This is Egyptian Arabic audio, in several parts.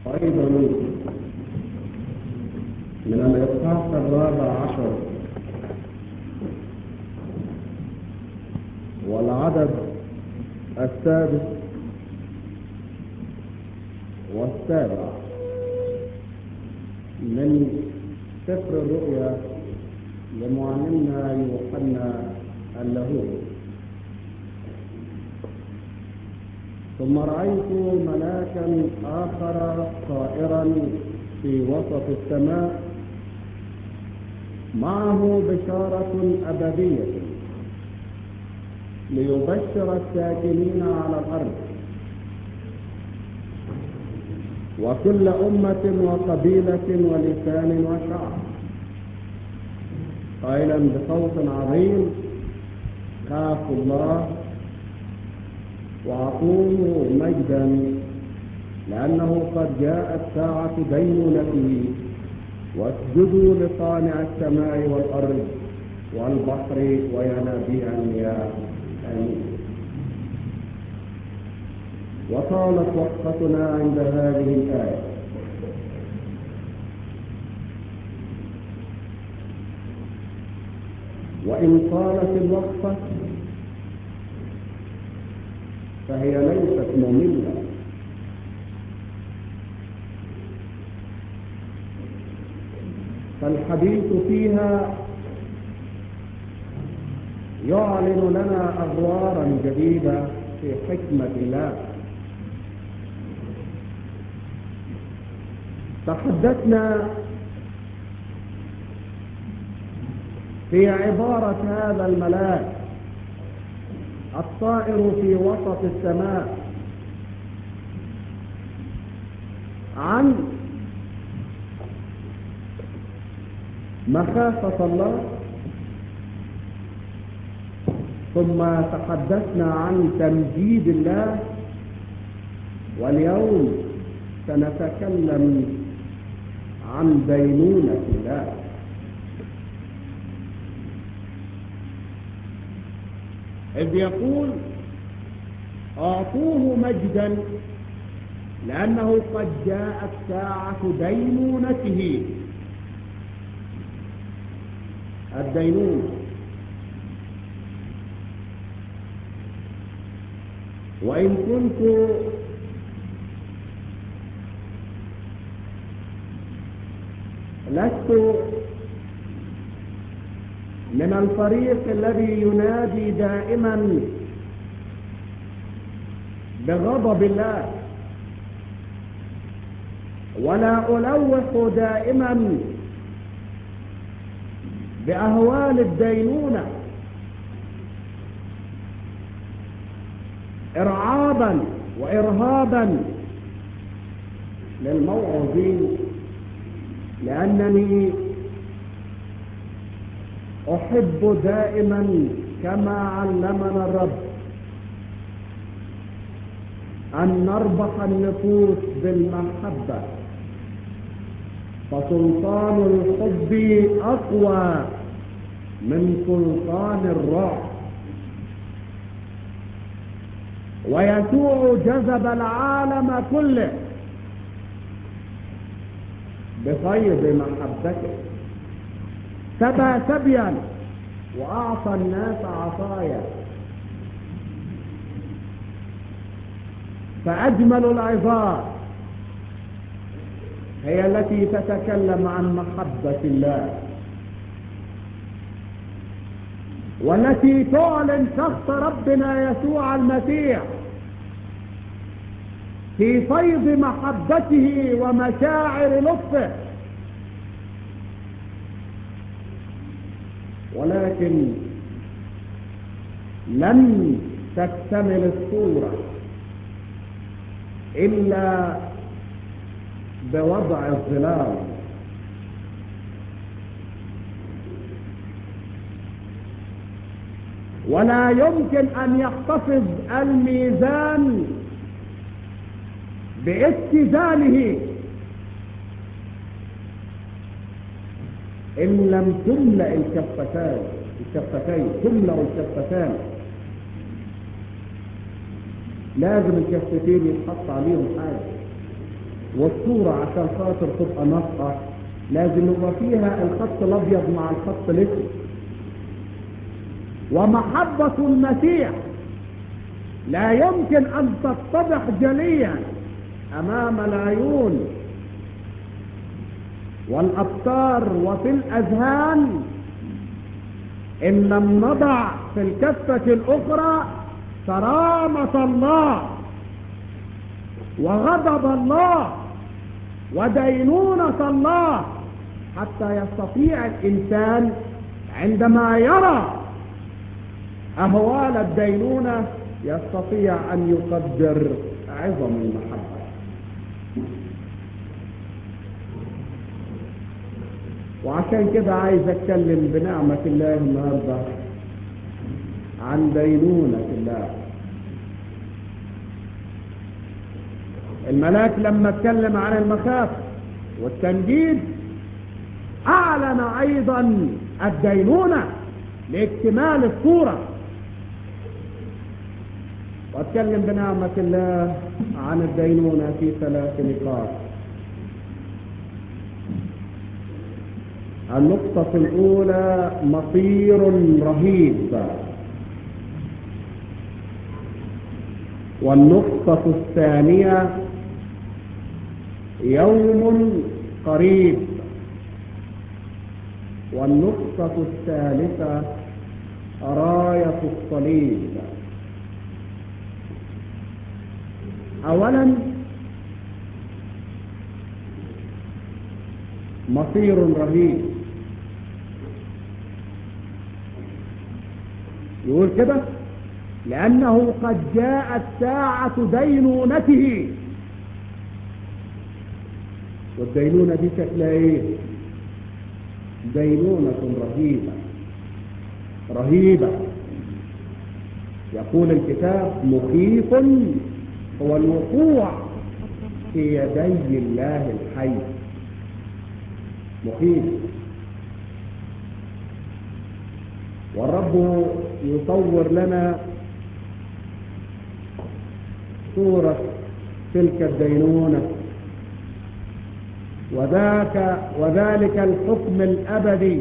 أيضا من الإصحاح الرابع عشر والعدد السادس والسابع من سفر الرؤيا لمعلمنا يوحنا اللاهوت ثم رأيت ملاكا آخر طائرا في وسط السماء معه بشارة أبدية ليبشر الساكنين على الأرض وكل أمة وقبيلة ولسان وشعب قائلا بصوت عظيم خافوا الله وأعطوه مجدا لأنه قد جاءت ساعة دينونته واسجدوا لصانع السماء والأرض والبحر وينابيع المياه آمين وطالت وقفتنا عند هذه الآية وإن طالت الوقفة فهي ليست مملة فالحديث فيها يعلن لنا أدوارا جديدة في حكمة الله تحدثنا في عبارة هذا الملاك الطائر في وسط السماء عن مخافة الله ثم تحدثنا عن تمجيد الله واليوم سنتكلم عن دينونة الله إذ يقول أعطوه مجدا لأنه قد جاءت ساعة دينونته الدينونة وإن كنت لست من الفريق الذي ينادي دائما بغضب الله ولا ألوح دائما بأهوال الدينونة إرعابا وإرهابا للموعظين لأنني أحب دائما كما علمنا الرب أن نربح النفوس بالمحبة فسلطان الحب أقوى من سلطان الرعب ويسوع جذب العالم كله بفيض محبته سبى سبيا وأعطى الناس عطايا فأجمل العظات هي التي تتكلم عن محبة الله والتي تعلن شخص ربنا يسوع المسيح في فيض محبته ومشاعر لطفه ولكن لم تكتمل الصورة إلا بوضع الظلال ولا يمكن أن يحتفظ الميزان باتزانه إن لم تملأ الكفتان الكفتين تملأ الكفتان لازم الكفتين يتحط عليهم حاجة والصورة عشان خاطر تبقى ناطقة لازم يبقى فيها الخط الأبيض مع الخط الأسود ومحبة المسيح لا يمكن أن تتضح جليا أمام العيون والأبصار وفي الأذهان إن لم نضع في الكفة الأخرى كرامة الله وغضب الله ودينونة الله حتى يستطيع الإنسان عندما يرى أهوال الدينونة يستطيع أن يقدر عظم المحبة وعشان كده عايز اتكلم بنعمة الله النهاردة عن دينونة الله الملاك لما اتكلم عن المخافة والتمجيد اعلن ايضا الدينونة لاكتمال الصورة واتكلم بنعمة الله عن الدينونة في ثلاث نقاط النقطة الأولى مصير رهيب والنقطة الثانية يوم قريب والنقطة الثالثة راية الصليب أولا مصير رهيب يقول كده لأنه قد جاءت ساعة دينونته والدينونة دي شكلها ايه دينونة رهيبة رهيبة يقول الكتاب مخيف هو الوقوع في يدي الله الحي مخيف والرب يصور لنا صورة تلك الدينونة وذاك وذلك الحكم الأبدي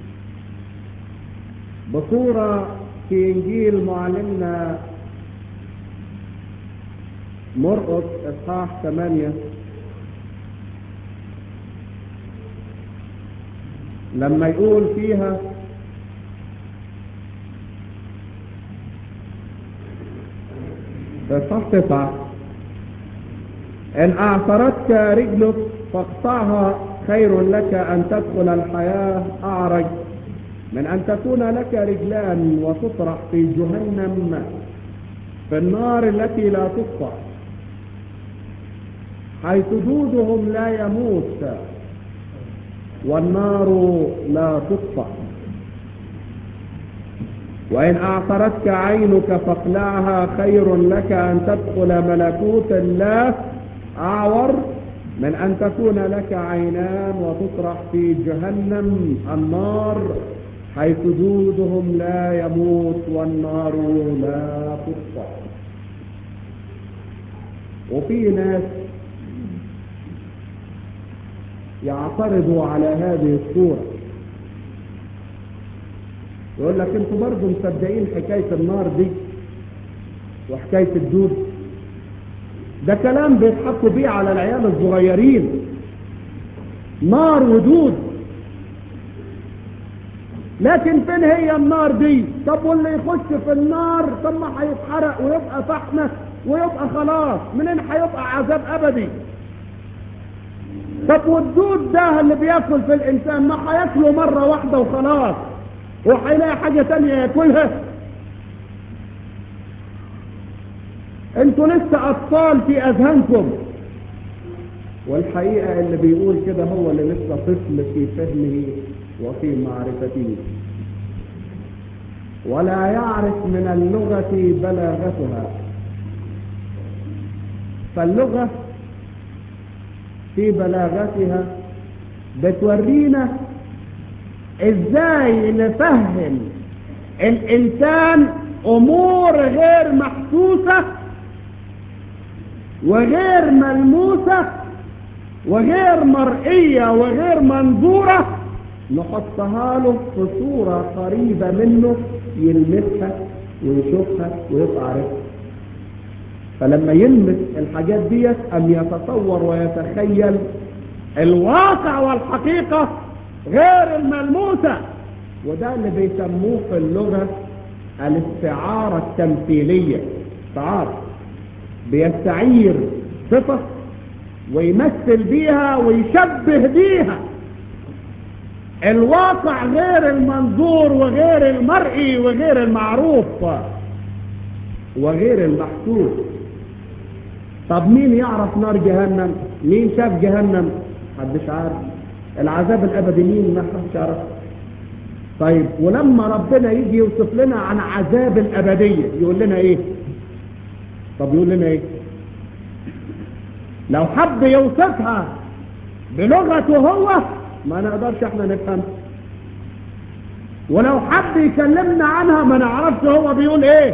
بصورة في إنجيل معلمنا مرقس إصحاح ثمانية لما يقول فيها إصحاح تسعة إن أعثرتك رجلك فاقطعها خير لك أن تدخل الحياة أعرج من أن تكون لك رجلان وتطرح في جهنم في النار التي لا تطفأ حيث دودهم لا يموت والنار لا تطفأ وإن أعثرتك عينك فاقلعها خير لك أن تدخل ملكوت الله أعور من أن تكون لك عينان وتطرح في جهنم النار حيث جودهم لا يموت والنار لا تطفأ وفي ناس يعترضوا على هذه الصورة يقول لك انتوا برضه مصدقين حكاية النار دي وحكاية الدود ده كلام بيضحكوا بيه على العيال الصغيرين نار ودود لكن فين هي النار دي طب واللي يخش في النار طب ما هيتحرق ويبقى فحمة ويبقى خلاص منين هيبقى عذاب ابدي طب والدود ده اللي بياكل في الانسان ما هياكله مرة واحدة وخلاص وهيلاقي حاجة تانية ياكلها انتوا لسه اطفال في اذهانكم والحقيقة اللي بيقول كده هو اللي لسه طفل في فهمه وفي معرفته ولا يعرف من اللغة بلاغتها فاللغة في بلاغتها بتورينا ازاي نفهم الانسان امور غير محسوسة وغير ملموسة وغير مرئية وغير منظورة نحطها له في صورة قريبة منه يلمسها ويشوفها ويبقى عارفها فلما يلمس الحاجات ديت أن يتصور ويتخيل الواقع والحقيقة غير الملموسة وده اللي بيسموه في اللغة الاستعارة التمثيلية استعارة بيستعير صفة ويمثل بيها ويشبه بيها الواقع غير المنظور وغير المرئي وغير المعروف وغير المحسوس طب مين يعرف نار جهنم مين شاف جهنم محدش عارف العذاب الابدي مين ما حدش يعرف طيب ولما ربنا يجي يوصف لنا عن عذاب الابديه يقول لنا ايه طب يقول لنا ايه لو حب يوصفها بلغته هو ما نقدرش احنا نفهم ولو حب يكلمنا عنها ما نعرفش هو بيقول ايه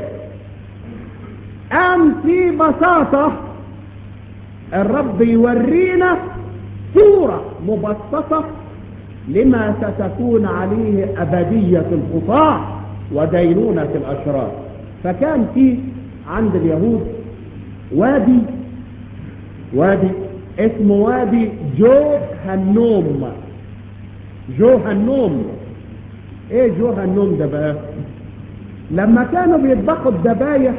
ام في بساطة الرب يورينا صورة مبسطة لما ستكون عليه أبدية الخطاة ودينونة الأشرار فكان في عند اليهود وادي وادي اسمه وادي جو هنوم جو هنوم ايه جو هنوم ده بقى لما كانوا بيطبخوا الذبايح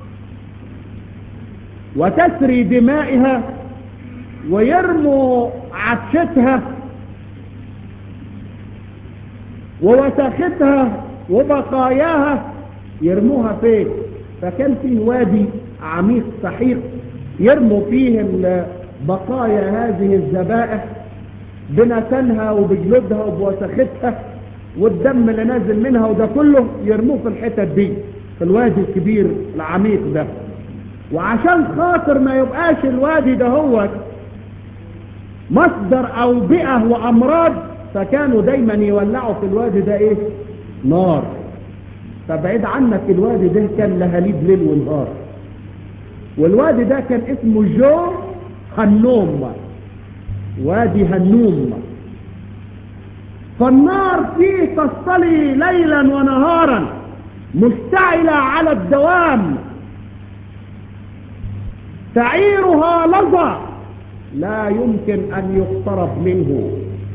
وتسري دمائها ويرموا عفشتها ووساختها وبقاياها يرموها فين فكان فيه وادي عميق سحيق يرموا فيه بقايا هذه الذبائح بنتنها وبجلودها وبوسختها والدم اللي نازل منها وده كله يرموه في الحتت دي في الوادي الكبير العميق ده وعشان خاطر ما يبقاش الوادي ده هو مصدر أوبئة وأمراض فكانوا دايما يولعوا في الوادي ده ايه نار فبعيد عنك الوادي ده كان لهاليب ليل ونهار والوادي ده كان اسمه جو هنوم وادي هنوم فالنار فيه تصطلي ليلا ونهارا مشتعلة على الدوام تعيرها لظى لا يمكن أن يقترب منه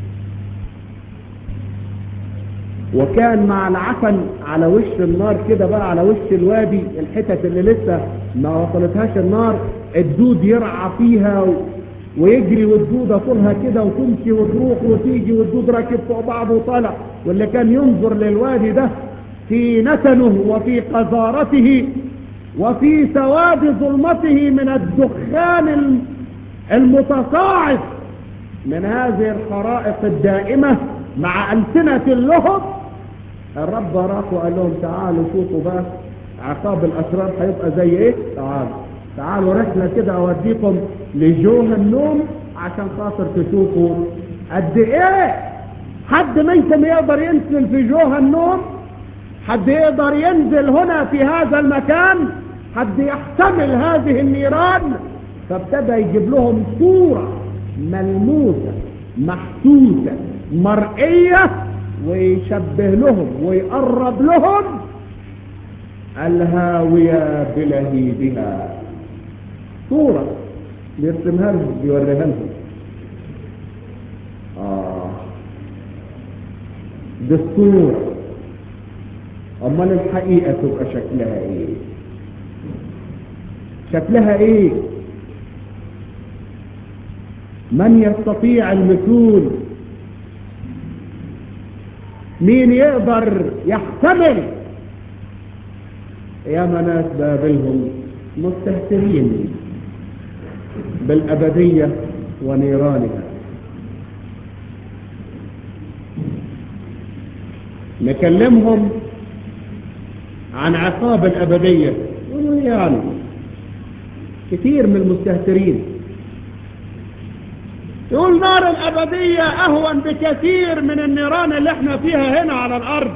وكان مع العفن على وش النار كده بقى على وش الوادي الحتت اللي لسه ما وصلتهاش النار الدود يرعى فيها و... ويجري والدودة طولها كده وتمشي وتروح وتيجي والدود راكب فوق بعض وطالع واللي كان ينظر للوادي ده في نتنه وفي قذارته وفي سواد ظلمته من الدخان المتصاعد من هذه الحرائق الدائمة مع ألسنة اللهب الرب راح وقال لهم تعالوا شوفوا بقى عقاب الأشرار هيبقى زي ايه تعالوا تعالوا رحلة كده اوديكم لجوه النوم عشان خاطر تشوفوا قد ايه حد منكم يقدر ينزل في جوه النوم حد يقدر ينزل هنا في هذا المكان حد يحتمل هذه النيران فابتدى يجيب لهم صورة ملموسة محسوسة مرئية ويشبه لهم ويقرب لهم الهاوية بلهيبها صورة بيرسمها لهم بيوريها لهم آه دي الصورة أمال الحقيقة تبقى شكلها إيه شكلها إيه من يستطيع المثول مين يقدر يحتمل يا ناس بابلهم مستهترين بالأبدية ونيرانها نكلمهم عن عقاب الأبدية يعني كثير من المستهترين يقول نار الأبدية أهون بكثير من النيران اللي احنا فيها هنا على الأرض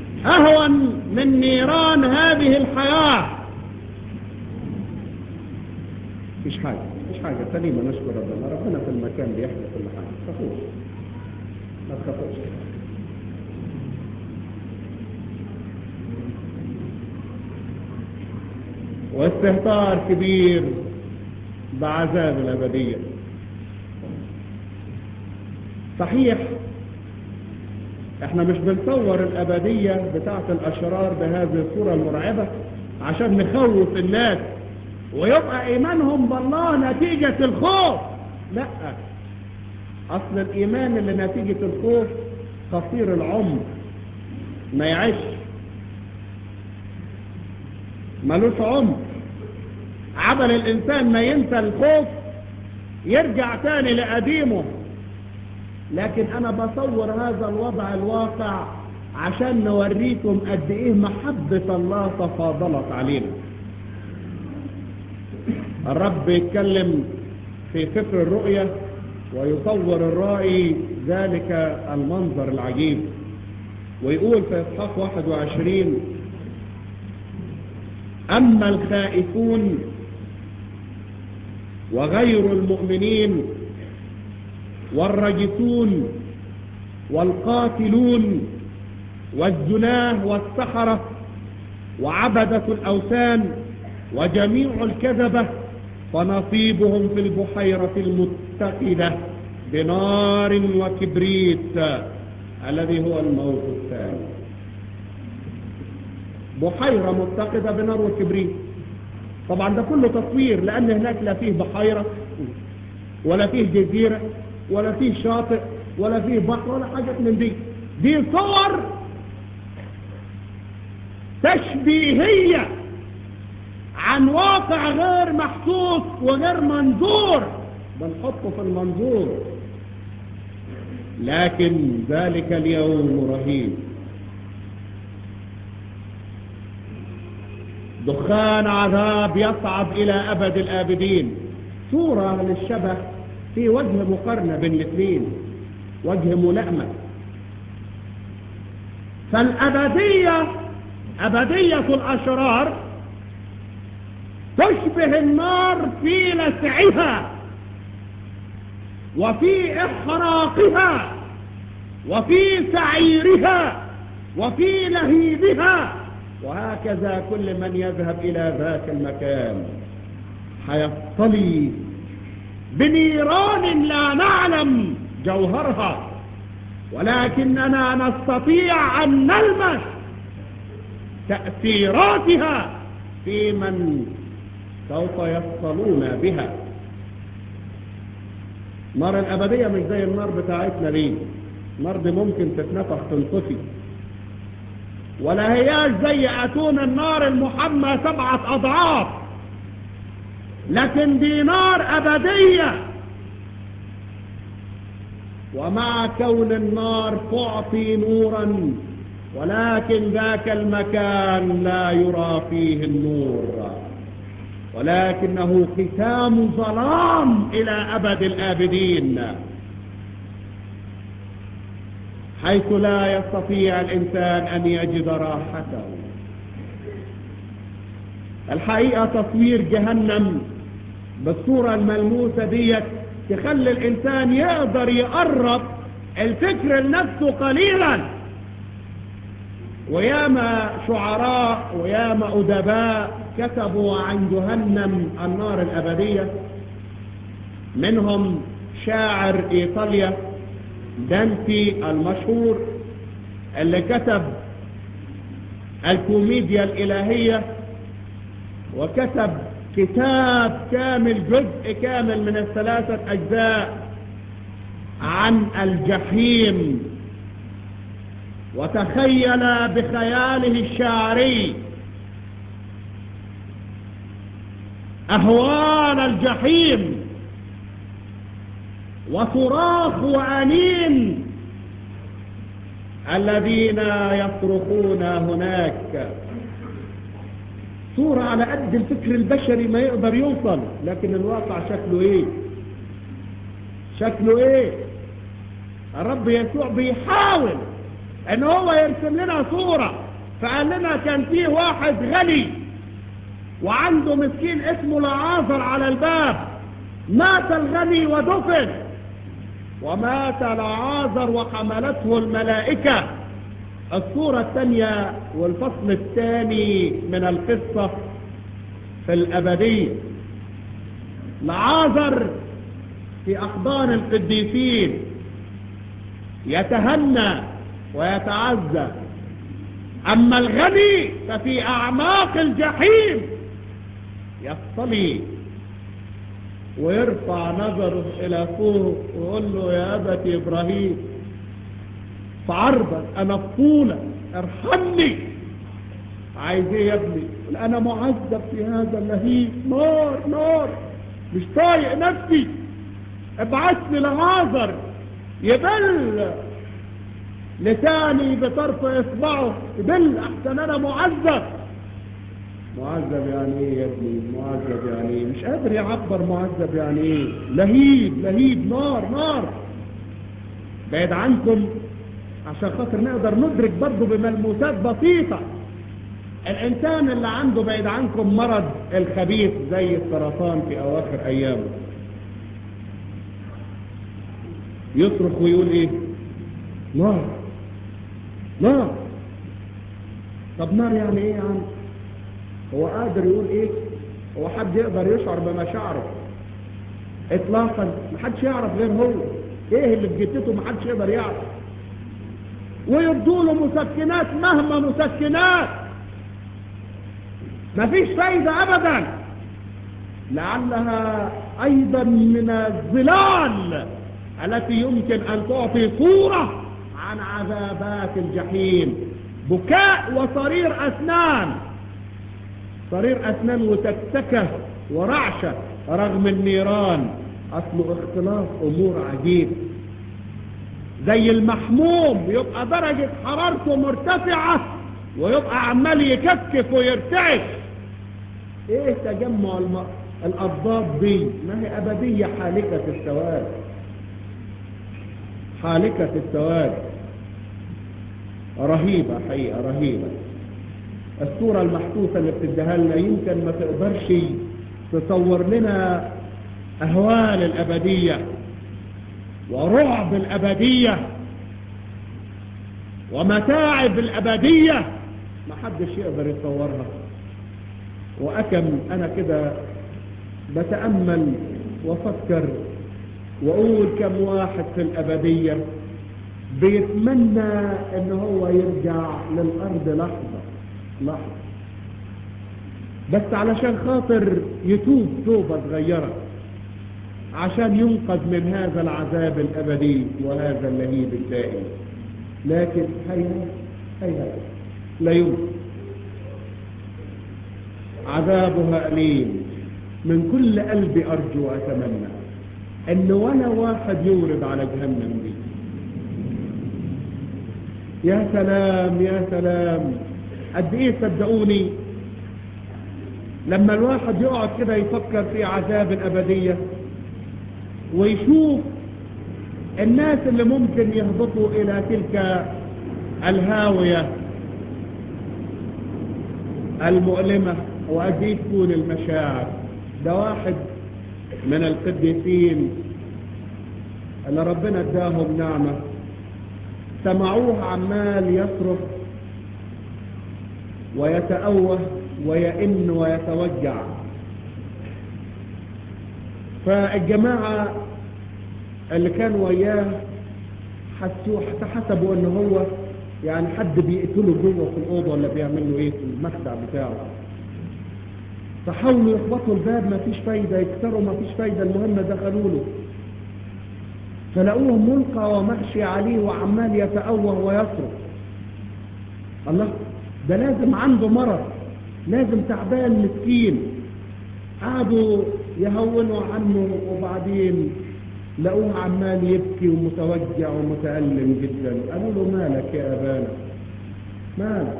أهون من نيران هذه الحياة مفيش حاجة مفيش حاجة سليمة نشكر ربنا ربنا في المكان بيحدث كل حاجة ما تخافوش ما تخافوش واستهتار كبير بعذاب الأبدية صحيح احنا مش بنصور الأبدية بتاعة الأشرار بهذه الصورة المرعبة عشان نخوف الناس ويبقى إيمانهم بالله نتيجة الخوف لا أصل الإيمان اللي نتيجة الخوف قصير العمر ما يعيش ملوش عمر عمل الإنسان ما ينسى الخوف يرجع تاني لقديمه لكن أنا بصور هذا الوضع الواقع عشان نوريكم قد إيه محبة الله تفاضلت علينا الرب يتكلم في سفر الرؤية ويصور الرائي ذلك المنظر العجيب ويقول في إصحاح 21 أما الخائفون وغير المؤمنين والرجسون والقاتلون والزناه والسحرة وعبدة الأوثان وجميع الكذبة فنصيبهم في البحيرة المتقدة بنار وكبريت الذي هو الموت الثاني بحيرة متقدة بنار وكبريت طبعا ده كله تصوير لأن هناك لا فيه بحيرة ولا فيه جزيرة ولا فيه شاطئ ولا فيه بحر ولا حاجة من دي دي صور تشبيهية عن واقع غير محسوس وغير منظور بنحطه في المنظور لكن ذلك اليوم رهيب دخان عذاب يصعد إلى أبد الآبدين صورة للشبه في وجه مقارنة بين الاثنين وجه ملائمة فالأبدية أبدية الأشرار تشبه النار في لسعها وفي إحراقها وفي سعيرها وفي لهيبها وهكذا كل من يذهب إلى ذاك المكان حيطلي بنيران لا نعلم جوهرها ولكننا نستطيع أن نلمس تأثيراتها في من سوف يصلون بها نار الأبدية مش زي النار بتاعتنا ليه النار دي ممكن تتنفخ تنطفي ولا هياش زي أتون النار المحمى سبعة أضعاف لكن دي نار أبدية ومع كون النار تعطي نورا ولكن ذاك المكان لا يرى فيه النور ولكنه ختام ظلام إلى أبد الآبدين حيث لا يستطيع الإنسان أن يجد راحته الحقيقة تصوير جهنم بالصورة الملموسة ديت تخلي الإنسان يقدر يقرب الفكر لنفسه قليلا وياما شعراء وياما أدباء كتبوا عن جهنم النار الأبدية منهم شاعر إيطاليا دانتي المشهور اللي كتب الكوميديا الإلهية وكتب كتاب كامل جزء كامل من الثلاثة أجزاء عن الجحيم وتخيل بخياله الشعري أهوال الجحيم وصراخ وأنين الذين يصرخون هناك صورة على قد الفكر البشري ما يقدر يوصل لكن الواقع شكله ايه شكله ايه الرب يسوع بيحاول ان هو يرسم لنا صورة فقال لنا كان فيه واحد غني وعنده مسكين اسمه لعازر على الباب مات الغني ودفن ومات لعازر وحملته الملائكة الصورة الثانية والفصل الثاني من القصة في الأبدية لعازر في أحضان القديسين يتهنى ويتعزى أما الغني ففي أعماق الجحيم يصطلي ويرفع نظره إلى فوق ويقول له يا أبت إبراهيم فعرضك أنا بطولة ارحمني عايز ايه يا ابني قال انا معذب في هذا اللهيب نار نار مش طايق نفسي ابعثني لعازر يبل لساني بطرف اصبعه يبل احسن انا معذب معذب يعني ايه يا ابني معذب يعني ايه مش قادر يعبر معذب يعني ايه لهيب لهيب نار نار بعيد عنكم عشان خاطر نقدر ندرك برضه بملموسات بسيطة الإنسان اللي عنده بعيد عنكم مرض الخبيث زي السرطان في أواخر أيامه يصرخ ويقول إيه نار نار طب نار يعني إيه يعني هو قادر يقول إيه هو حد يقدر يشعر بمشاعره إطلاقا محدش يعرف غير هو إيه اللي في جدته محدش يقدر يعرف ويبدوا له مسكنات مهما مسكنات مفيش فايدة أبدا لعلها أيضا من الظلال التي يمكن أن تعطي صورة عن عذابات الجحيم بكاء وصرير أسنان صرير أسنان وتكتكة ورعشة رغم النيران أصله اختلاف أمور عجيب زي المحموم يبقى درجة حرارته مرتفعة ويبقى عمال يكتكف ويرتعش ايه تجمع الم... الأضداد دي ما هي أبدية حالكة السواد حالكة السواد رهيبة حقيقة رهيبة الصورة المحسوسة اللي بتديها لنا يمكن ما تقدرش تصور لنا أهوال الأبدية ورعب الأبدية ومتاعب الأبدية ما حدش يقدر يتصورها وأكم أنا كده بتأمل وفكر وأقول كم واحد في الأبدية بيتمنى ان هو يرجع للأرض لحظة لحظة بس علشان خاطر يتوب توبة صغيرة عشان ينقذ من هذا العذاب الأبدي وهذا اللهيب الدائم لكن هيا هيا لا يمكن عذابها أليم من كل قلبي أرجو وأتمنى أن ولا واحد يورد على جهنم دي يا سلام يا سلام قد ايه صدقوني لما الواحد يقعد كده يفكر في عذاب الأبدية ويشوف الناس اللي ممكن يهبطوا إلى تلك الهاوية المؤلمة وقد ايه تكون المشاعر ده واحد من القديسين اللي ربنا اداهم نعمة سمعوه عمال يصرخ ويتأوه ويئن ويتوجع فالجماعة اللي كانوا وياه حسوا حسبوا ان هو يعني حد بيقتله جوه في الأوضة ولا بيعمل له ايه في المخدع بتاعه فحاولوا يخبطوا الباب ما فيش فايدة يكسروا ما فيش فايدة المهم دخلوا له فلقوه ملقى ومغشي عليه وعمال يتأوه ويصرخ الله ده لازم عنده مرض لازم تعبان مسكين قعدوا يهونوا عنه وبعدين لقوه عمال يبكي ومتوجع ومتألم جدا قالوا له مالك يا أبانا مالك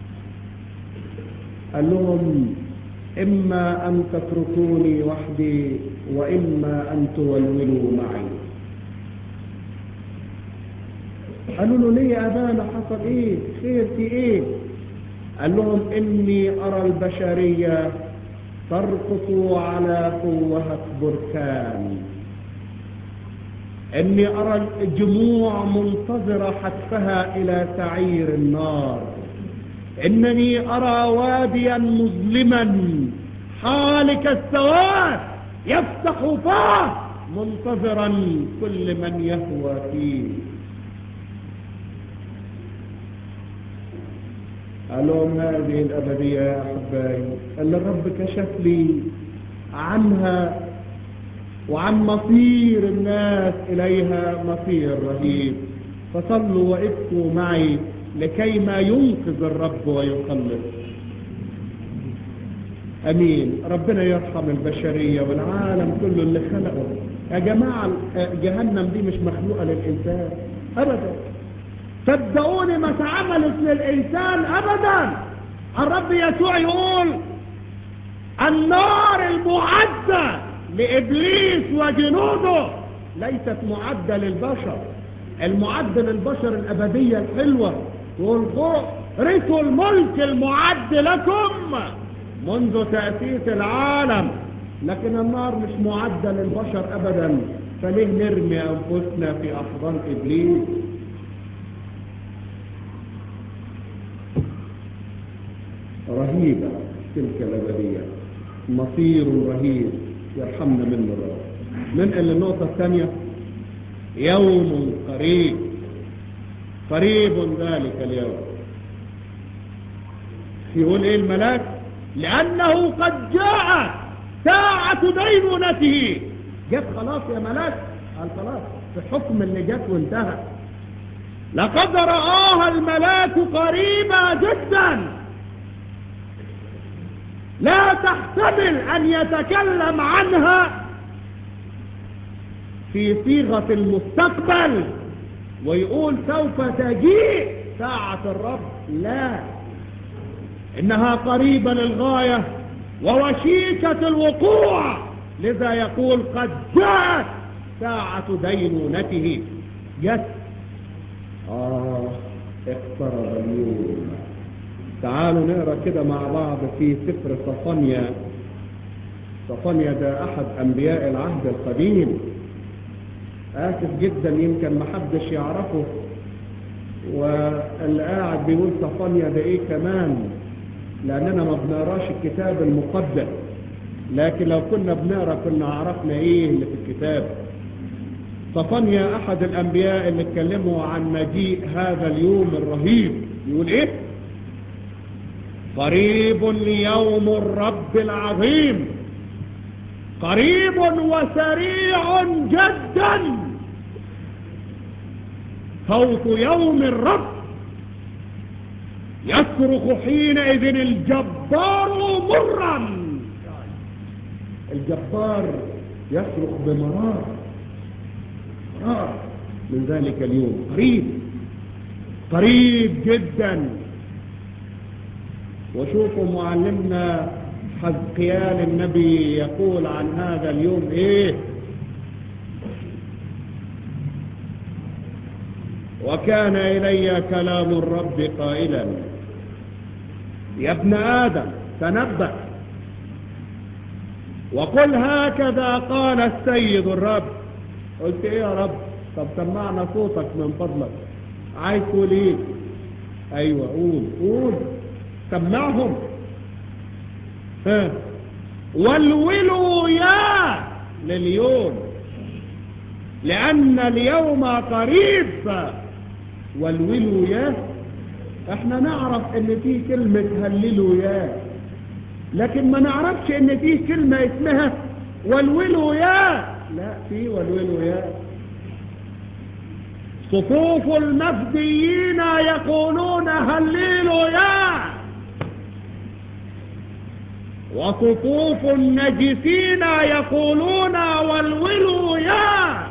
قال لهم إما أن تتركوني وحدي وإما أن تولولوا معي قالوا له ليه يا أبانا حصل إيه خير في إيه قال لهم إني أرى البشرية ترقص على قوة بركان إني أرى الجموع منتظرة حتفها إلى سعير النار إنني أرى واديا مظلما حالك السواد يفتح فاه منتظرا كل من يهوى فيه قال لهم هذه الأبدية يا أحبائي اللي الرب كشف لي عنها وعن مصير الناس إليها مصير رهيب فصلوا وابكوا معي لكي ما ينقذ الرب ويخلص أمين ربنا يرحم البشرية والعالم كله اللي خلقه يا جماعة جهنم دي مش مخلوقة للإنسان أبدا صدقوني ما اتعملت للإنسان أبدا الرب يسوع يقول النار المعدة لإبليس وجنوده ليست معدة للبشر المعدة للبشر الأبدية الحلوة والخوف رثوا الملك المعد لكم منذ تأسيس العالم لكن النار مش معدة للبشر أبدا فليه نرمي أنفسنا في أحضان إبليس رهيبة تلك الأبدية مصير رهيب يرحمنا منه الرب ننقل للنقطة الثانية يوم قريب قريب ذلك اليوم يقول ايه الملاك لأنه قد جاء ساعة دينونته جت خلاص يا ملاك قال خلاص في حكم اللي جت وانتهى لقد رآها الملاك قريبة جدا لا تحتمل أن يتكلم عنها في صيغة المستقبل ويقول سوف تجيء ساعة الرب لا إنها قريبة للغاية ووشيكة الوقوع لذا يقول قد جاءت ساعة دينونته جت آه اقترب اليوم تعالوا نقرأ كده مع بعض في سفر صفانيا صفانيا ده أحد أنبياء العهد القديم آسف جدا يمكن محدش يعرفه واللي قاعد بيقول صفانيا ده إيه كمان لأننا ما بنقراش الكتاب المقدس لكن لو كنا بنقرا كنا عرفنا إيه اللي في الكتاب صفانيا أحد الأنبياء اللي اتكلموا عن مجيء هذا اليوم الرهيب يقول إيه قريب يوم الرب العظيم قريب وسريع جدا صوت يوم الرب يصرخ حينئذ الجبار مرا الجبار يصرخ بمرار مرار من ذلك اليوم قريب قريب جدا وشوفوا معلمنا حزقيال النبي يقول عن هذا اليوم ايه وكان إلي كلام الرب قائلا يا ابن آدم تنبأ وقل هكذا قال السيد الرب قلت ايه يا رب طب سمعنا صوتك من فضلك عايز تقول ايه ايوه قول قول سمعهم ها والولوا يا لليوم لأن اليوم قريب والولوا يا احنا نعرف ان في كلمة هللوا يا لكن ما نعرفش ان في كلمة اسمها والولوا يا لا في والولوا يا صفوف المفديين يقولون هللوا يا وصفوف النجسين يقولون والولوا يا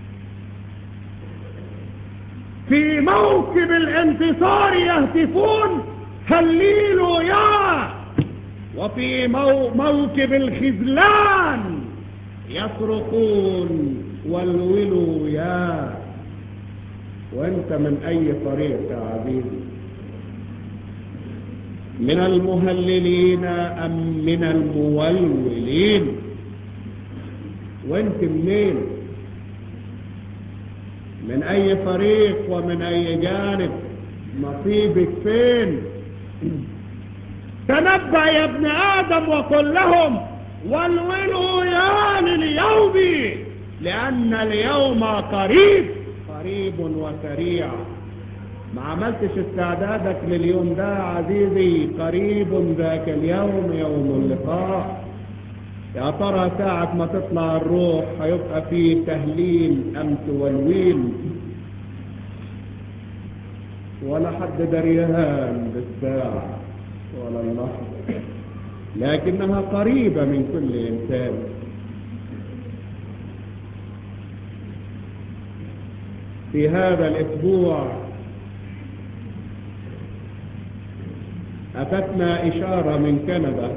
في موكب الانتصار يهتفون هللوا يا وفي مو موكب الخذلان يصرخون والولوا يا وانت من اي طريق يا عزيزي من المهللين أم من المولولين وانت منين من أي فريق ومن أي جانب نصيبك فين تنبأ يا ابن آدم وقل لهم والولوا يا لليوم لأن اليوم قريب قريب وسريع ما عملتش استعدادك لليوم ده عزيزي قريب ذاك اليوم يوم اللقاء يا ترى ساعة ما تطلع الروح هيبقى فيه تهليل أم تولويل ولا حد دريان بالساعة ولا اللحظة لكنها قريبة من كل إنسان في هذا الأسبوع أتتنا إشارة من كندا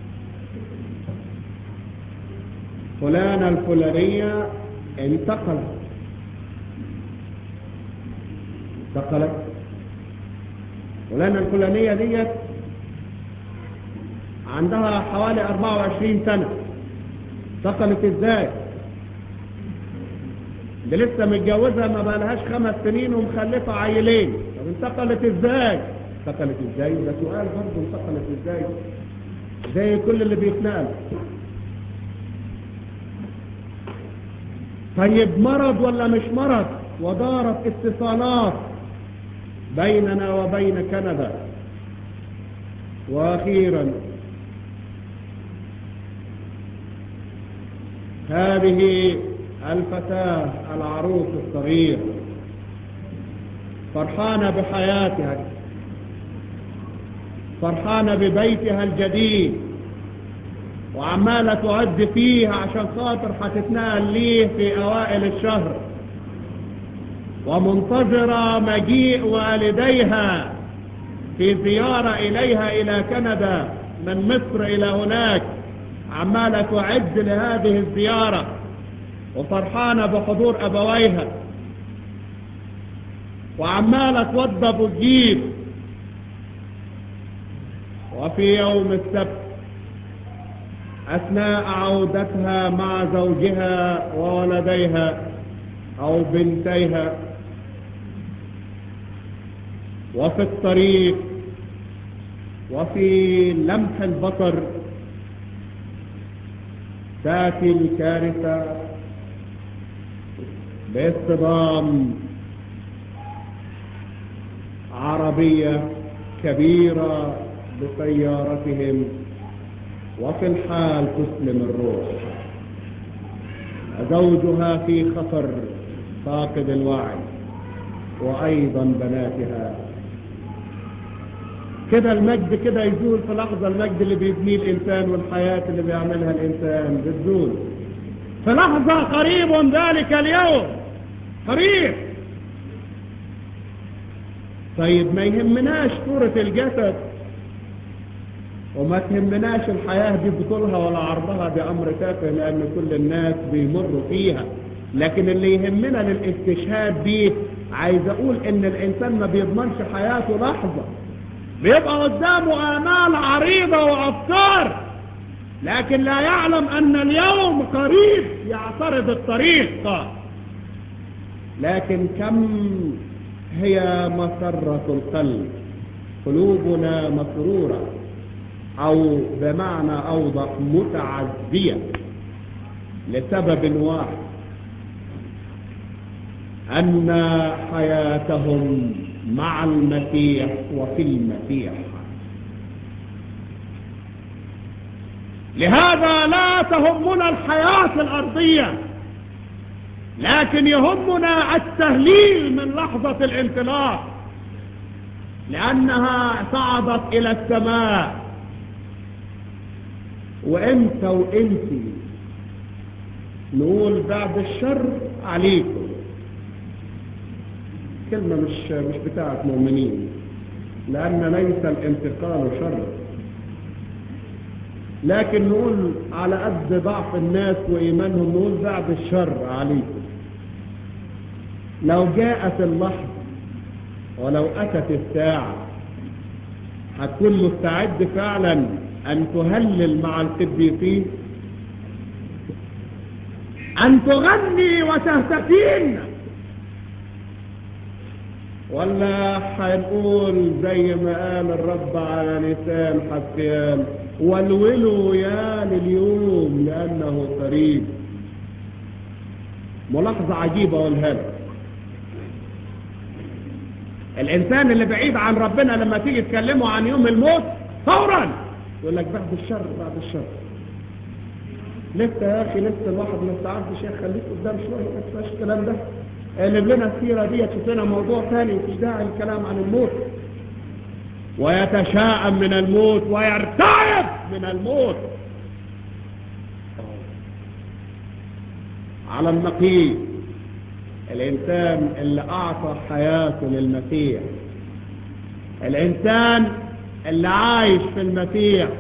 فلانة الفلانية انتقلت انتقلت فلانة الفلانية ديت عندها حوالي 24 سنة انتقلت ازاي دي لسه متجوزة ما بقالهاش خمس سنين ومخلفة عيلين طب انتقلت ازاي انتقلت ازاي ده سؤال برضه انتقلت ازاي زي كل اللي بيتنقل طيب مرض ولا مش مرض ودارت اتصالات بيننا وبين كندا واخيرا هذه الفتاة العروس الصغير فرحانة بحياتها فرحانة ببيتها الجديد وعمالة تعد فيه عشان خاطر هتتنقل ليه في أوائل الشهر ومنتظرة مجيء والديها في زيارة إليها إلى كندا من مصر إلى هناك عمالة تعد لهذه الزيارة وفرحانة بحضور أبويها وعمالة توضب وتجيب وفي يوم السبت أثناء عودتها مع زوجها وولديها أو بنتيها وفي الطريق وفي لمح البصر تأتي الكارثة باصطدام عربية كبيرة بسيارتهم وفي الحال تسلم الروح زوجها في خطر فاقد الوعي وأيضا بناتها كده المجد كده يزول في لحظة المجد اللي بيبنيه الإنسان والحياة اللي بيعملها الإنسان بتزول في لحظة قريب ذلك اليوم قريب طيب ما يهمناش صورة الجسد وما تهمناش الحياة دي بطولها ولا عرضها ده أمر تافه لأن كل الناس بيمروا فيها لكن اللي يهمنا للاستشهاد دي عايز أقول إن الإنسان ما بيضمنش حياته لحظة بيبقى قدامه آمال عريضة وأفكار لكن لا يعلم أن اليوم قريب يعترض الطريق لكن كم هي مسرة القلب قلوبنا مسرورة أو بمعنى أوضح متعزية لسبب واحد أن حياتهم مع المسيح وفي المسيح لهذا لا تهمنا الحياة الأرضية لكن يهمنا التهليل من لحظة الانطلاق لأنها صعدت إلى السماء وانت وانت نقول بعد الشر عليكم كلمة مش مش بتاعت مؤمنين لأن ليس الانتقال شر لكن نقول على قد ضعف الناس وإيمانهم نقول بعد الشر عليكم لو جاءت اللحظة ولو أتت الساعة هتكون مستعد فعلا أن تهلل مع القديسين أن تغني وتهتفين ولا هنقول زي ما قال الرب على لسان حسيان والولوا يا لليوم لأنه قريب ملاحظة عجيبة اقولها لك الإنسان اللي بعيد عن ربنا لما تيجي تكلمه عن يوم الموت فورا يقول لك بعد الشر بعد الشر لسه يا أخي لسه الواحد ما استعرفش يا خليك قدام شوية ما تنساش الكلام ده قلب لنا السيرة دي تشوف لنا موضوع ثاني مفيش داعي الكلام عن الموت ويتشاءم من الموت ويرتعب من الموت على النقيض الإنسان اللي أعطى حياته للمسيح الإنسان اللي عايش في المسيح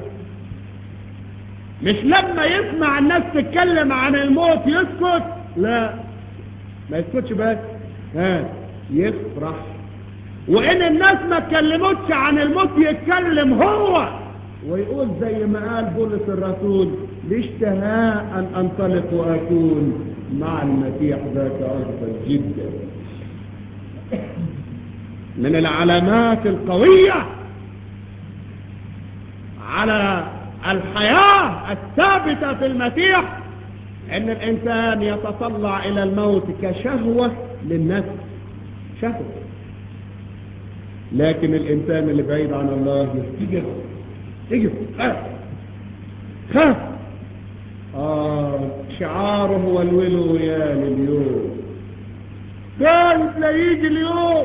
مش لما يسمع الناس تتكلم عن الموت يسكت لا ما يسكتش بس ها يفرح وإن الناس ما اتكلمتش عن الموت يتكلم هو ويقول زي ما قال بولس الرسول لاشتهاء أن أنطلق وأكون مع المسيح ذاك أفضل جدا من العلامات القوية على الحياة الثابتة في المسيح ان الانسان يتطلع الى الموت كشهوة للنفس شهوة لكن الانسان اللي بعيد عن الله يجب يجب خاف خاف آه شعاره والولو يا لليوم خايف لا يجي اليوم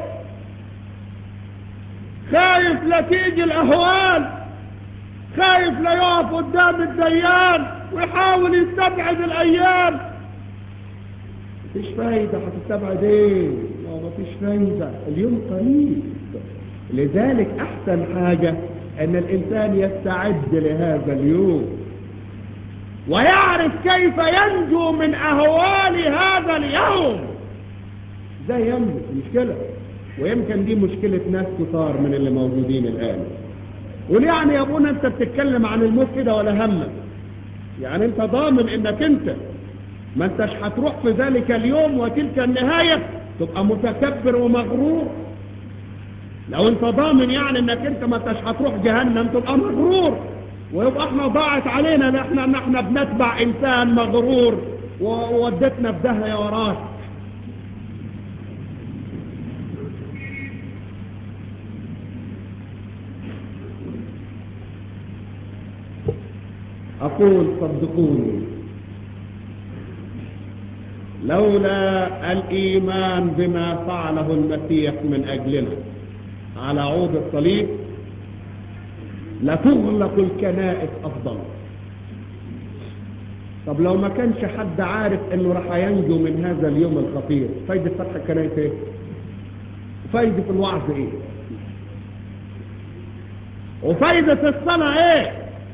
خايف لا تيجي الاهوال خايف لا يقف قدام الديان ويحاول يستبعد الايام مفيش فايدة هتستبعد ايه لا مفيش فايدة اليوم قريب لذلك احسن حاجة ان الانسان يستعد لهذا اليوم ويعرف كيف ينجو من اهوال هذا اليوم ده ينجو مشكلة ويمكن دي مشكلة ناس كتار من اللي موجودين الان قول يعني يا ابونا انت بتتكلم عن الموت كده ولا همك يعني انت ضامن انك انت ما انتش هتروح في ذلك اليوم وتلك النهاية تبقى متكبر ومغرور لو انت ضامن يعني انك انت ما انتش هتروح جهنم تبقى مغرور ويبقى احنا ضاعت علينا ان احنا ان احنا بنتبع انسان مغرور وودتنا في داهيه وراه أقول صدقوني لولا الإيمان بما فعله المسيح من أجلنا على عود الصليب لتغلق الكنائس أفضل طب لو ما كانش حد عارف انه راح ينجو من هذا اليوم الخطير فايدة فتح الكنائس ايه وفايدة الوعظ ايه وفايدة الصلاة ايه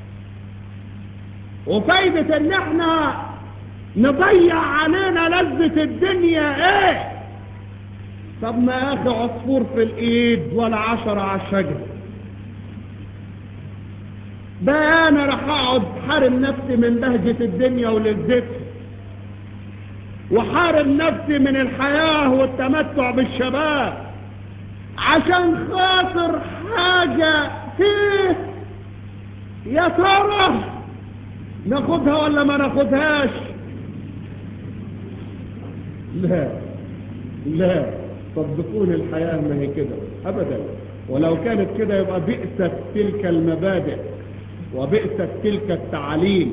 وفايدة ان احنا نضيع علينا لذة الدنيا ايه طب ما يا اخي عصفور في الايد ولا عشرة على الشجر ده انا راح اقعد حارم نفسي من بهجة الدنيا ولذتها وحارم نفسي من الحياة والتمتع بالشباب عشان خاطر حاجة فيه يا ترى ناخدها ولا ما ناخدهاش لا لا صدقوني الحياة ما هي كده ابدا ولو كانت كده يبقى بئست تلك المبادئ وبئست تلك التعاليم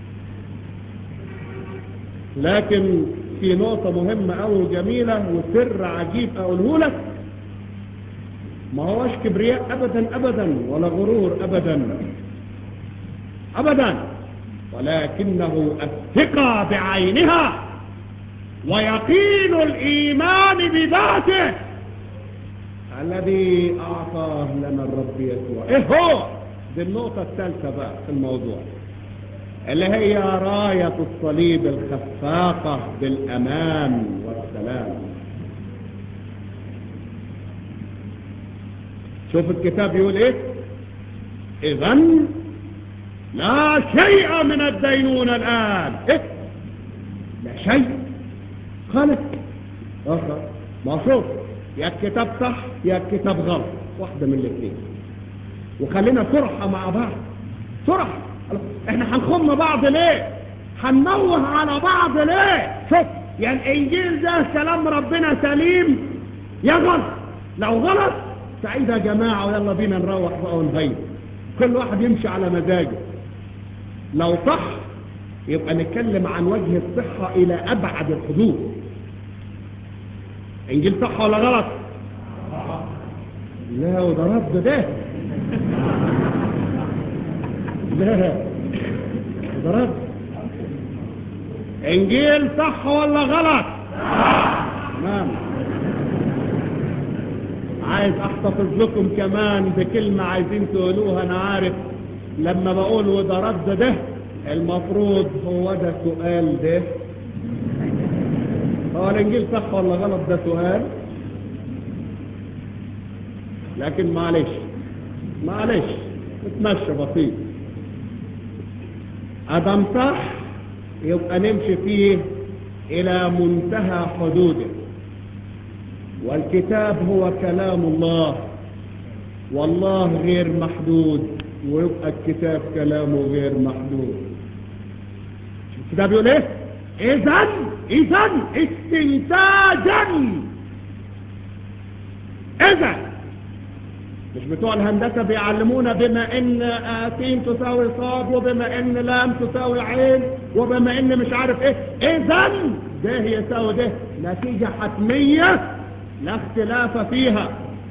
لكن في نقطة مهمة أو جميلة وسر عجيب أقوله لك ما هوش كبرياء أبدا أبدا ولا غرور أبدا أبدا ولكنه الثقة بعينها ويقين الإيمان بذاته الذي أعطاه لنا الرب يسوع إيه هو دي النقطة الثالثة بقى في الموضوع اللي هي راية الصليب الخفاقة بالأمان والسلام شوف الكتاب يقول ايه اذا لا شيء من الدينونة الآن إيه؟ لا شيء خالص آخر ما شوف يا الكتاب صح يا الكتاب غلط واحدة من الاثنين وخلينا صرحة مع بعض صرحة احنا هنخم بعض ليه هنموه على بعض ليه شوف يا الانجيل ده كلام ربنا سليم يا غلط لو غلط سعيد يا جماعة ويلا بينا نروح بقى ونغير كل واحد يمشي على مزاجه لو صح يبقى نتكلم عن وجه الصحة إلى أبعد الحدود إنجيل صح ولا غلط لا وده رد ده لا ده رد إنجيل صح ولا غلط تمام عايز احتفظ لكم كمان بكلمة عايزين تقولوها انا عارف لما بقول وده رد ده المفروض هو ده سؤال ده هو الانجيل صح ولا غلط ده سؤال لكن معلش معلش نتمشى بسيط ادم صح يبقى نمشي فيه الى منتهى حدوده والكتاب هو كلام الله والله غير محدود ويبقى الكتاب كلامه غير محدود الكتاب يقول ايه اذا اذا استنتاجا اذا مش بتوع الهندسة بيعلمونا بما ان سين تساوي صاد وبما ان لام تساوي عين وبما ان مش عارف ايه اذا ده يساوي ده نتيجة حتمية لا اختلاف فيها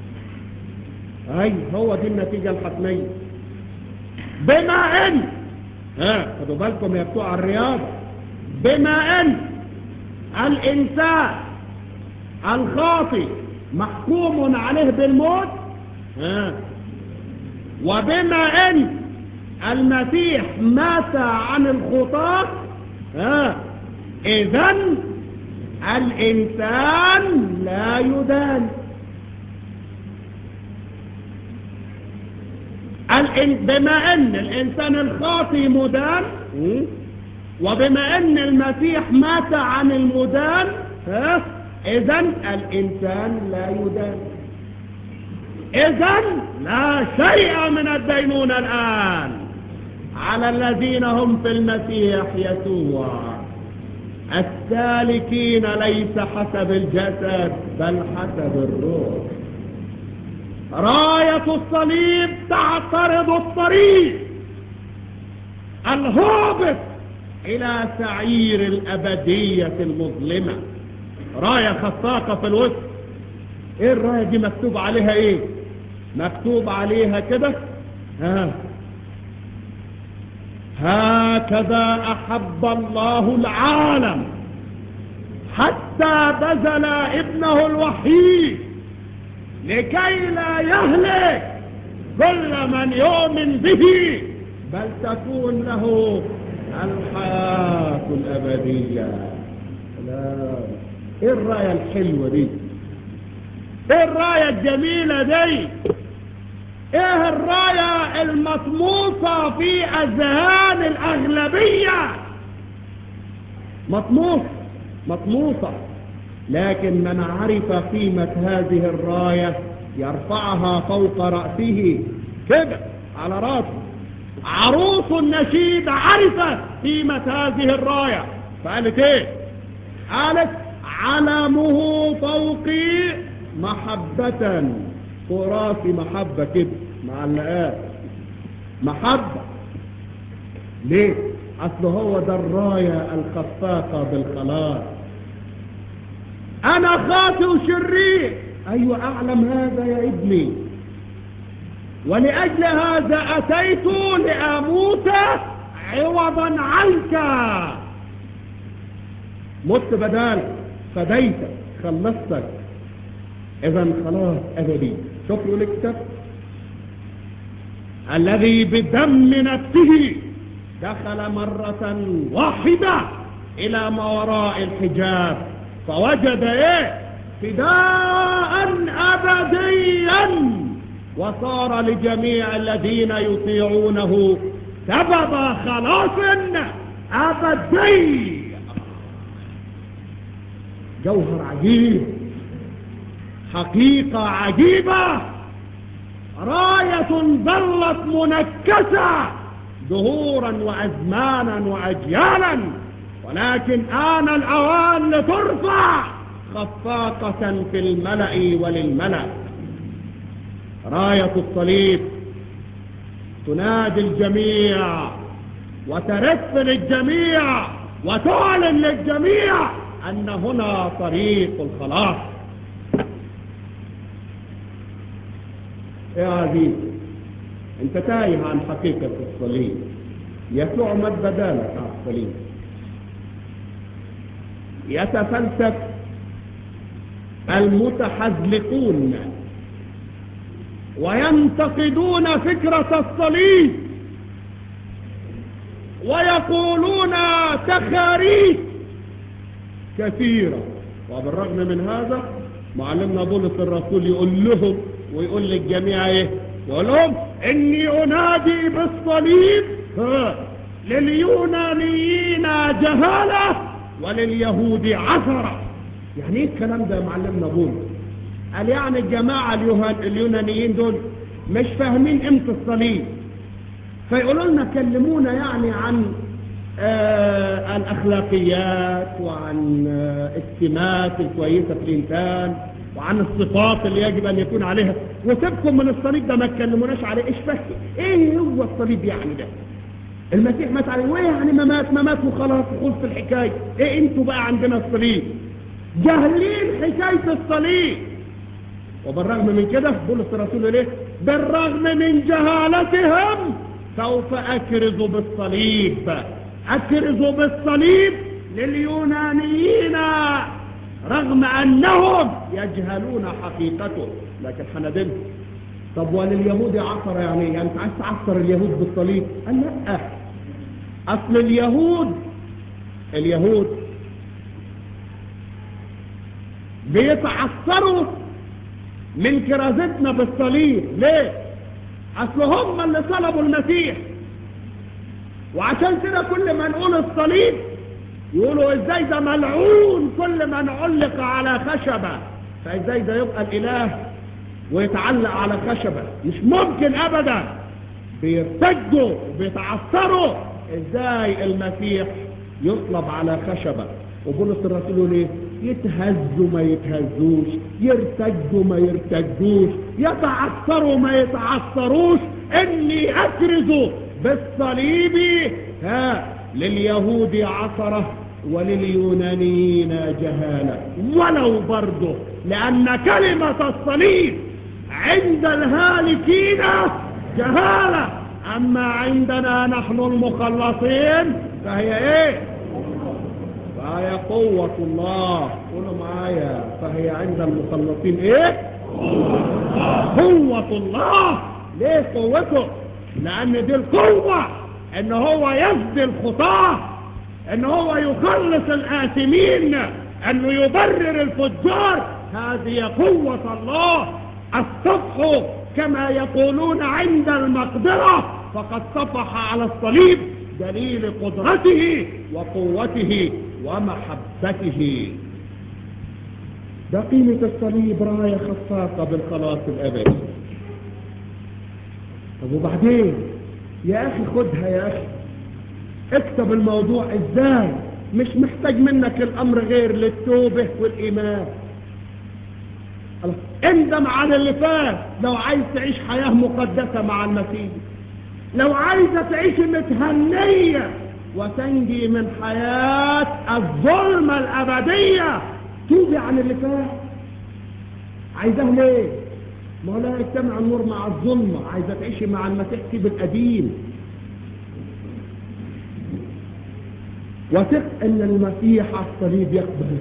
اي هو دي النتيجة الحتمية بما ان ها خدوا بالكم يا بتوع الرياضة بما ان الانسان الخاطي محكوم عليه بالموت ها وبما ان المسيح مات عن الخطاة ها اذن الإنسان لا يدان بما أن الإنسان الخاطي مدان وبما أن المسيح مات عن المدان إذا الإنسان لا يدان إذا لا شيء من الدينون الآن على الذين هم في المسيح يسوع السالكين ليس حسب الجسد بل حسب الروح راية الصليب تعترض الطريق الهابط إلى سعير الأبدية المظلمة راية خطاقة في الوسط ايه الراية دي مكتوب عليها ايه مكتوب عليها كده ها هكذا أحب الله العالم حتى بذل ابنه الوحيد لكي لا يهلك كل من يؤمن به بل تكون له الحياة الأبدية لا ايه الراية الحلوة دي ايه الراية الجميلة دي ايه الراية المطموسة في اذهان الاغلبية مطموس مطموسة لكن من عرف قيمة هذه الراية يرفعها فوق رأسه كده على رأسه عروس النشيد عرفت قيمة هذه الراية فقالت ايه قالت علمه فوقي محبة فراسي محبة كده معلقات محبة ليه اصل هو ده الراية الخفاقة بالخلاص انا خاطئ وشرير ايوه اعلم هذا يا ابني ولأجل هذا أتيت لأموت عوضا عنك مت بدالك فديتك خلصتك اذا خلاص ابدي شوف يقول الكتاب الذي بدم نفسه دخل مرة واحدة الى ما وراء الحجاب فوجد ايه فداء ابديا وصار لجميع الذين يطيعونه سبب خلاص أبدي جوهر عجيب حقيقة عجيبة راية ظلت منكسة دهورا وأزمانا وأجيالا ولكن آن الأوان لترفع خفاقة في الملأ وللملأ راية الصليب تنادي الجميع وترف للجميع وتعلن للجميع أن هنا طريق الخلاص يا عزيز انت تايه عن حقيقة الصليب يسوع مد بدالك على الصليب يتفلسف المتحزلقون وينتقدون فكرة الصليب ويقولون تخاريف كثيرة وبالرغم من هذا معلمنا بولس الرسول يقول لهم ويقول للجميع ايه يقول لهم اني انادي بالصليب لليونانيين جهالة ولليهود عثرة يعني ايه الكلام ده يا معلمنا بولس قال يعني الجماعة اليونانيين دول مش فاهمين قيمة الصليب فيقولوا لنا كلمونا يعني عن آه الأخلاقيات وعن آه السمات الكويسة في الإنسان وعن الصفات اللي يجب أن يكون عليها وسيبكم من الصليب ده ما تكلموناش عليه إيش فهم إيه هو الصليب يعني ده المسيح مات عليه وإيه يعني ما مات ما مات وخلاص وخلص الحكاية إيه أنتوا بقى عندنا الصليب جاهلين حكاية الصليب وبالرغم من كده بولس الرسول ليه بالرغم من جهالتهم سوف أكرز بالصليب أكرز بالصليب لليونانيين رغم أنهم يجهلون حقيقته لكن حندلهم طب ولليهود عصر يعني يعني انت عايز تعصر اليهود بالصليب قال لا اصل اليهود اليهود بيتعثروا من كرازتنا بالصليب ليه اصل هم اللي طلبوا المسيح وعشان كده كل ما نقول الصليب يقولوا ازاي ده ملعون كل من علق على خشبة فازاي ده يبقى الاله ويتعلق على خشبة مش ممكن ابدا بيرتجوا وبيتعثروا ازاي المسيح يطلب على خشبة وبولس الرسول يقول ايه يتهزوا ما يتهزوش يرتجوا ما يرتجوش يتعثروا ما يتعثروش اني اكرز بالصليب ها لليهود عثرة ولليونانيين جهالة ولو برضه لأن كلمة الصليب عند الهالكين جهالة أما عندنا نحن المخلصين فهي إيه فهي قوة الله قولوا معايا فهي عند المخلصين إيه قوة الله ليه قوته لأن دي القوة ان هو يفدي الخطاة ان هو يخلص الآثمين انه يبرر الفجار هذه قوة الله الصفح كما يقولون عند المقدرة فقد صفح على الصليب دليل قدرته وقوته ومحبته ده قيمة الصليب راية خفاقة بالخلاص الأبدي طب وبعدين يا أخي خدها يا أخي اكتب الموضوع ازاي مش محتاج منك الأمر غير للتوبة والإيمان اندم على اللي فات لو عايز تعيش حياة مقدسة مع المسيح لو عايزة تعيش متهنية وتنجي من حياة الظلمة الأبدية توبي عن اللي فات عايزاه ليه ما هو لا يجتمع النور مع الظلمة عايزة تعيشي مع المسيح سيب القديم وثق ان المسيح على الصليب يقبل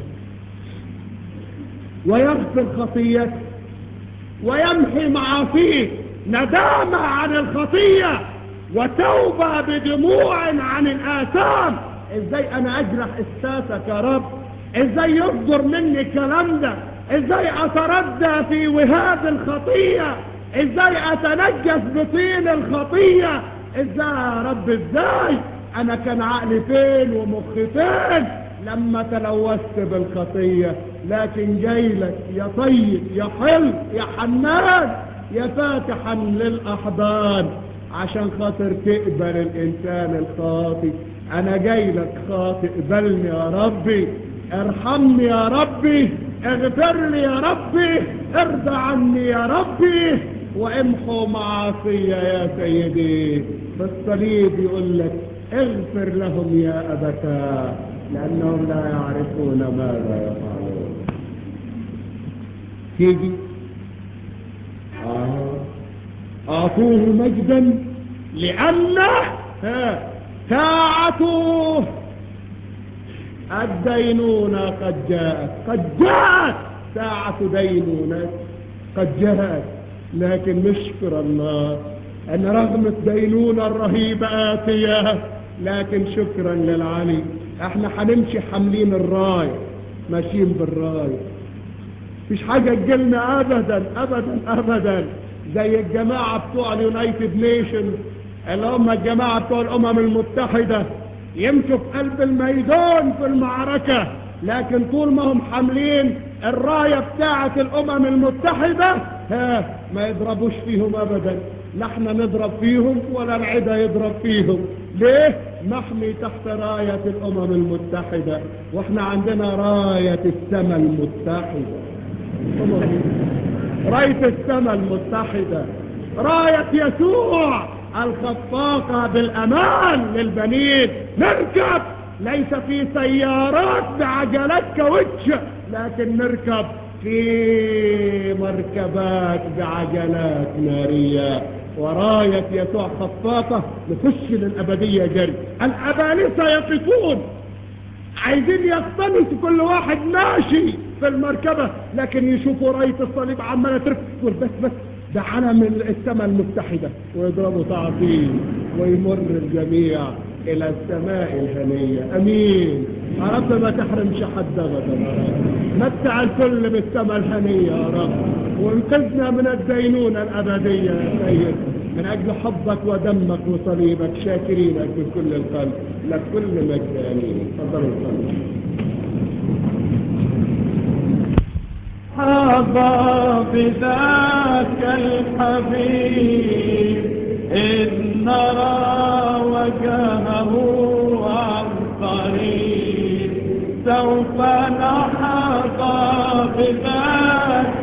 ويغفر خطيتك ويمحي معاصيك ندامة عن الخطية وتوبة بدموع عن الآثام ازاي انا اجرح استاسك يا رب ازاي يصدر مني الكلام ده ازاي اتردى في وهاب الخطية ازاي اتنجس بطين الخطية ازاي يا رب ازاي انا كان عقلي فين ومخي فين لما تلوثت بالخطية لكن جاي لك يا طيب يا حلو يا حنان يا فاتحا للأحضان عشان خاطر تقبل الإنسان الخاطئ أنا جاي لك خاطئ قبلني يا ربي ارحمني يا ربي اغفر لي يا ربي ارضى عني يا ربي وامحو معاصي يا سيدي فالصليب يقول لك اغفر لهم يا أبتا لأنهم لا يعرفون ماذا يفعلون تيجي آه. أعطوه مجدا لأنه ها ساعته الدينونة قد جاءت قد جاءت ساعة دينونة قد جاءت لكن نشكر الله أن رغم الدينونة الرهيبة آتية لكن شكرا للعلي احنا هنمشي حاملين الراية ماشيين بالراية مفيش حاجة تجيلنا ابدا ابدا ابدا زي الجماعة بتوع اليونايتد نيشن اللي هم الجماعة بتوع الامم المتحدة يمشوا في قلب الميدان في المعركة لكن طول ما هم حاملين الراية بتاعة الامم المتحدة ها ما يضربوش فيهم ابدا لا احنا نضرب فيهم ولا العدا يضرب فيهم ليه محمي تحت راية الامم المتحدة واحنا عندنا راية السماء المتحدة راية السماء المتحدة راية يسوع الخفاقة بالامان للبنين نركب ليس في سيارات بعجلات كاوتش لكن نركب في مركبات بعجلات نارية وراية يسوع خفاقة نخش للأبدية جري الأبالسة يقفون عايزين يقتنسوا كل واحد ماشي في المركبة لكن يشوفوا راية الصليب عمالة ترفض بس بس ده علم السماء المتحدة ويضربوا تعظيم ويمر الجميع الى السماء الهنية امين يا رب ما تحرمش حد ابدا يا رب متع الكل بالسماء الهنية يا رب وانقذنا من الدينونة الابدية يا سيد من اجل حبك ودمك وصليبك شاكرينك بكل القلب لك كل مجد امين تفضلوا صلوا حظى بذاك الحبيب إذ نرى وجهه عن قريب سوف نحظى بذاك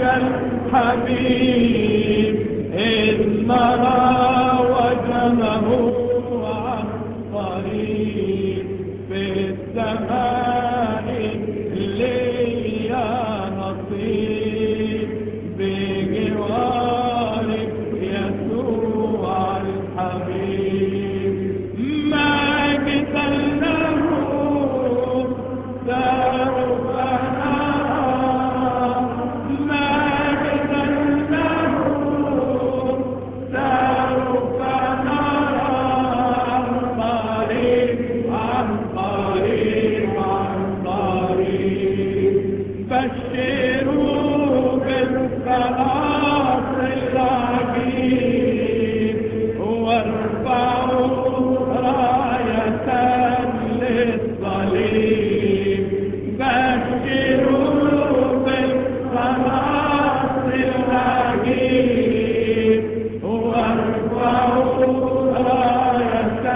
الحبيب إذ نرى وجهه عن قريب في السماء لي نصيب بجوارك يسوع الحبيب ماجدا له سوف نرى ماجدا له سوف نرى عن قريب عن قريب عن قريب بشروا بالخلاص العجيب وارفعوا راية للصليب بشروا بالخلاص العجيب وارفعوا راية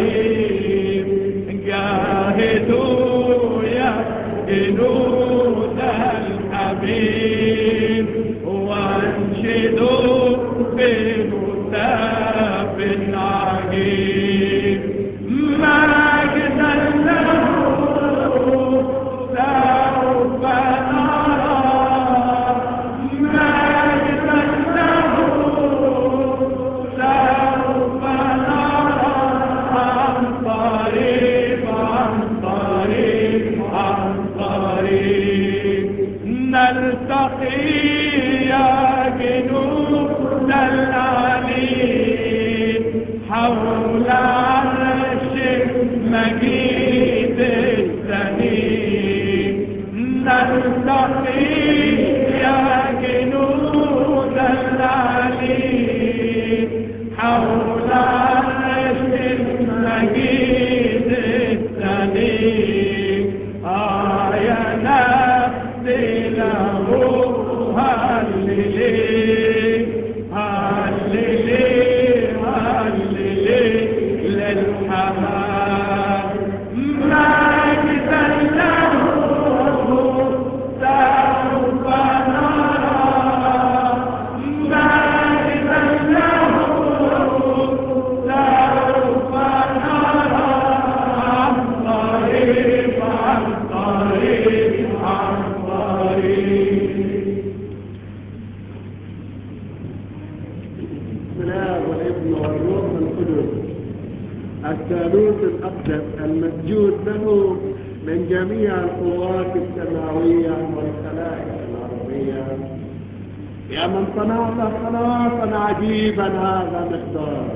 للصليب جاهدوا يا جنود آه يا نفسي له هللي هللي هللي للحمام مجدا له سوف نرى مجدا له سوف نرى عن طريق عن طريق عن طريق الاب والابن والروح القدس الثالوث الاقدس المسجود له من جميع القوات السماويه والخلائق الارضيه يا من صنعت خلاصا عجيبا هذا مقدار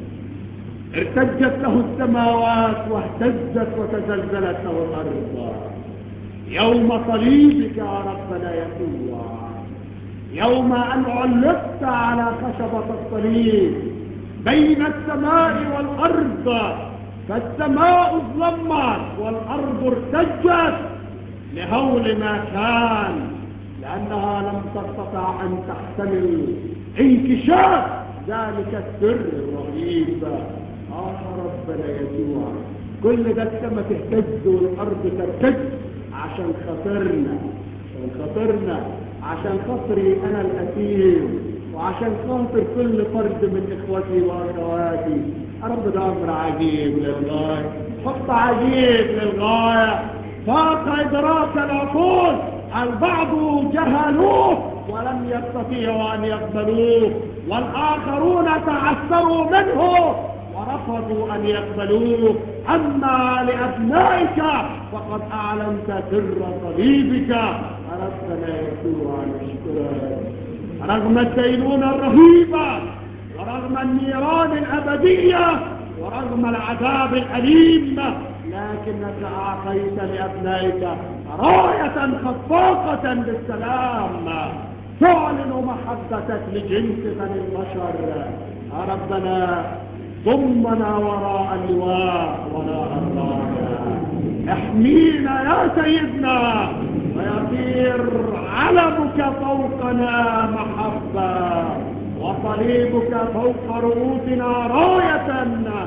ارتجت له السماوات واهتزت وتزلزلت له الارض يوم صليبك يا ربنا يسوع يوم أن علقت على خشبة الصليب بين السماء والأرض فالسماء ظلمت والأرض ارتجت لهول ما كان لأنها لم تستطع أن تحتمل انكشاف ذلك السر الرهيب آه ربنا يسوع كل ده السماء تهتز والأرض ترتج عشان خاطرنا عشان خاطرنا عشان خاطري انا الاسير وعشان خاطر كل فرد من اخوتي واخواتي رب ده امر عجيب للغايه حط عجيب للغايه فاق ادراك العقول البعض جهلوه ولم يستطيعوا ان يقبلوه والاخرون تعثروا منه ورفضوا أن يقبلوه أما لأبنائك فقد أعلنت سر صليبك ربنا يسوع نشكرك رغم الدينونة الرهيبة ورغم النيران الأبدية ورغم العذاب الأليم لكنك أعطيت لأبنائك راية خفاقة بالسلام تعلن محبتك لجنس بني البشر يا ربنا ضمنا وراء اللواء وراء الراية احمينا يا سيدنا ويطير علمك فوقنا محبة وصليبك فوق رؤوسنا راية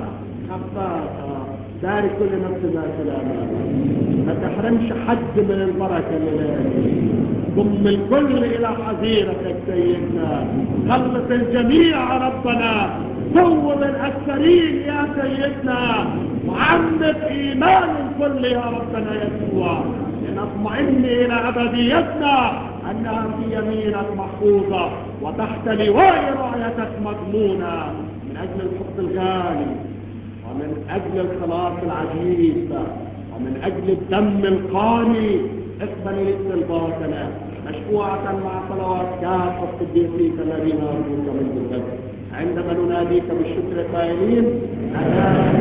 خفافة داري كل نفس ذا سلاما ما تحرمش حد من البركة الليلة ضم الكل إلى حزيرتك سيدنا خلص الجميع يا ربنا صوب الأكثرين يا سيدنا وعمق إيمان الكل يا ربنا يسوع لنطمئن إلى أبديتنا أنها في يمينك محفوظة وتحت لواء رايتك مضمونة من أجل الحب الغالي ومن أجل الخلاص العجيب ومن أجل الدم القاني اقبل طلباتنا مشفوعة مع صلوات كافة القديسين الذين أرجوك من الجنة عندما نناديك بالشكر قائلين أنا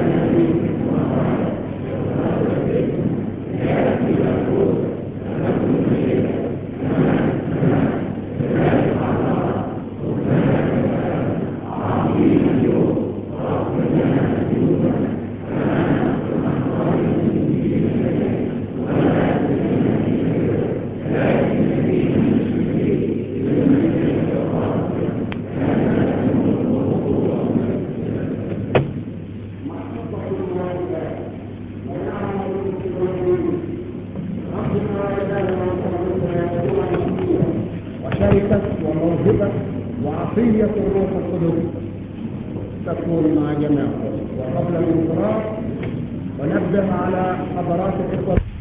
وشركة وموهبة وعطية الروح القدس تكون مع جميعكم وقبل الانصراف ونبه على حضرات الإخوة